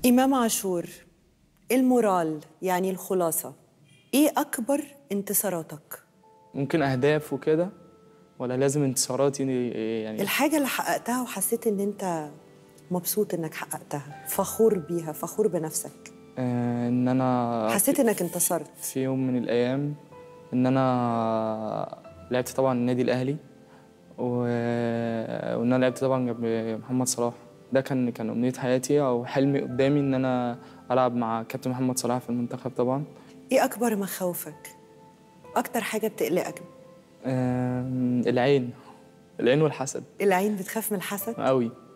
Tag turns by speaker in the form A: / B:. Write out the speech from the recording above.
A: إمام عاشور المورال يعني الخلاصة إيه أكبر انتصاراتك؟
B: ممكن اهداف وكده ولا لازم انتصارات يعني يعني
A: الحاجة اللي حققتها وحسيت إن أنت مبسوط إنك حققتها فخور بيها فخور بنفسك
B: آه ان انا
A: حسيت إنك انتصرت
B: في يوم من الايام ان انا لعبت طبعا النادي الاهلي و... وان انا لعبت طبعا جنب محمد صلاح ده كان كان امنيه حياتي او حلمي قدامي ان انا العب مع كابتن محمد صلاح في المنتخب طبعا
A: إيه أكبر مخاوفك؟ أكتر حاجة بتقلقك؟
B: آم، العين العين والحسد
A: العين بتخاف من الحسد؟
B: قوي